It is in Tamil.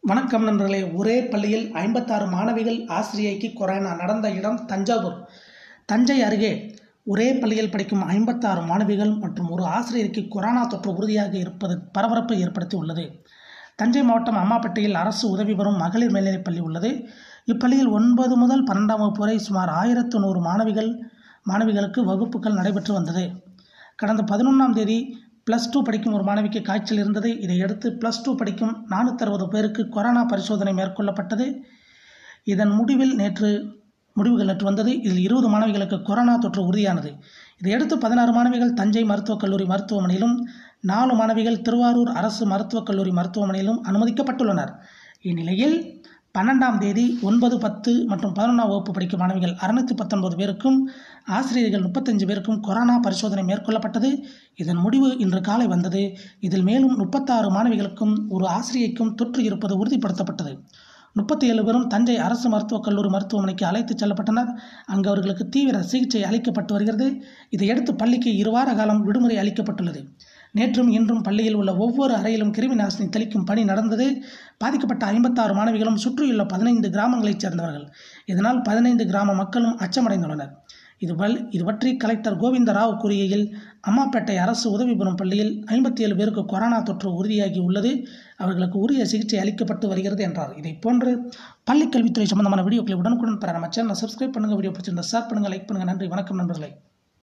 வணக்கம் நண்பர்களே ஒரே பள்ளியில் ஐம்பத்தாறு மாணவிகள் ஆசிரியைக்கு கொரோனா நடந்த இடம் தஞ்சாவூர் தஞ்சை அருகே ஒரே பள்ளியில் படிக்கும் ஐம்பத்தாறு மாணவிகள் மற்றும் ஒரு ஆசிரியருக்கு கொரோனா தொற்று உறுதியாக இருப்பது பரபரப்பை ஏற்படுத்தி உள்ளது தஞ்சை மாவட்டம் அம்மாப்பேட்டையில் அரசு உதவி பெறும் மகளிர் மேல்நிலைப் பள்ளி உள்ளது இப்பள்ளியில் ஒன்பது முதல் பன்னெண்டாம் வகுப்பு வரை சுமார் ஆயிரத்து நூறு மாணவிகள் மாணவிகளுக்கு வகுப்புகள் நடைபெற்று வந்தது கடந்த பதினொன்றாம் தேதி ப்ளஸ் டூ படிக்கும் ஒரு மாணவிக்கு காய்ச்சல் இருந்தது இதையடுத்து ப்ளஸ் டூ படிக்கும் நானூற்றறுபது பேருக்கு கொரோனா பரிசோதனை மேற்கொள்ளப்பட்டது இதன் முடிவில் நேற்று முடிவுகள் நேற்று வந்தது இதில் இருபது மாணவிகளுக்கு கொரோனா தொற்று உறுதியானது இதையடுத்து பதினாறு மாணவிகள் தஞ்சை மருத்துவக் கல்லூரி மருத்துவமனையிலும் நாலு மாணவிகள் திருவாரூர் அரசு மருத்துவக் கல்லூரி மருத்துவமனையிலும் அனுமதிக்கப்பட்டுள்ளனர் இந்நிலையில் பன்னெண்டாம் தேதி ஒன்பது பத்து மற்றும் பதினொன்றாம் வகுப்பு படிக்கும் மாணவிகள் அறுநூற்றி பத்தொன்பது பேருக்கும் ஆசிரியர்கள் முப்பத்தஞ்சு பேருக்கும் கொரோனா பரிசோதனை மேற்கொள்ளப்பட்டது இதன் முடிவு இன்று காலை வந்தது இதில் மேலும் முப்பத்தாறு மாணவிகளுக்கும் ஒரு ஆசிரியைக்கும் தொற்று இருப்பது உறுதிப்படுத்தப்பட்டது முப்பத்தி ஏழு பேரும் தஞ்சை அரசு மருத்துவக் கல்லூரி மருத்துவமனைக்கு அழைத்துச் செல்லப்பட்டனர் அங்கு அவர்களுக்கு தீவிர சிகிச்சை அளிக்கப்பட்டு வருகிறது இதையடுத்து பள்ளிக்கு இருவார காலம் விடுமுறை அளிக்கப்பட்டுள்ளது நேற்றும் இன்றும் பள்ளியில் உள்ள ஒவ்வொரு அறையிலும் கிருமி நாசினி தெளிக்கும் பணி நடந்தது பாதிக்கப்பட்ட ஐம்பத்தாறு மாணவிகளும் சுற்றியுள்ள பதினைந்து கிராமங்களைச் சேர்ந்தவர்கள் இதனால் பதினைந்து கிராம மக்களும் அச்சமடைந்துள்ளனர் இது பல் இது பற்றி கலெக்டர் கோவிந்த ராவ் கூறுகையில் அம்மாப்பேட்டை அரசு உதவி பெறும் பள்ளியில் ஐம்பத்தி ஏழு பேருக்கு கொரோனா தொற்று உறுதியாகி உள்ளது அவர்களுக்கு உரிய சிகிச்சை அளிக்கப்பட்டு வருகிறது என்றார் இதை போன்று பள்ளிக் கல்வித்துறை சம்பந்தமான வீடியோக்களை உடனுக்குடன் பெற நம்ம சேனலை சப்ஸ்கிரைப் பண்ணுங்கள் வீடியோ பிடிச்சிருந்தா ஷேர் பண்ணுங்கள் லைக் பண்ணுங்கள் நன்றி வணக்கம் நண்பர்களே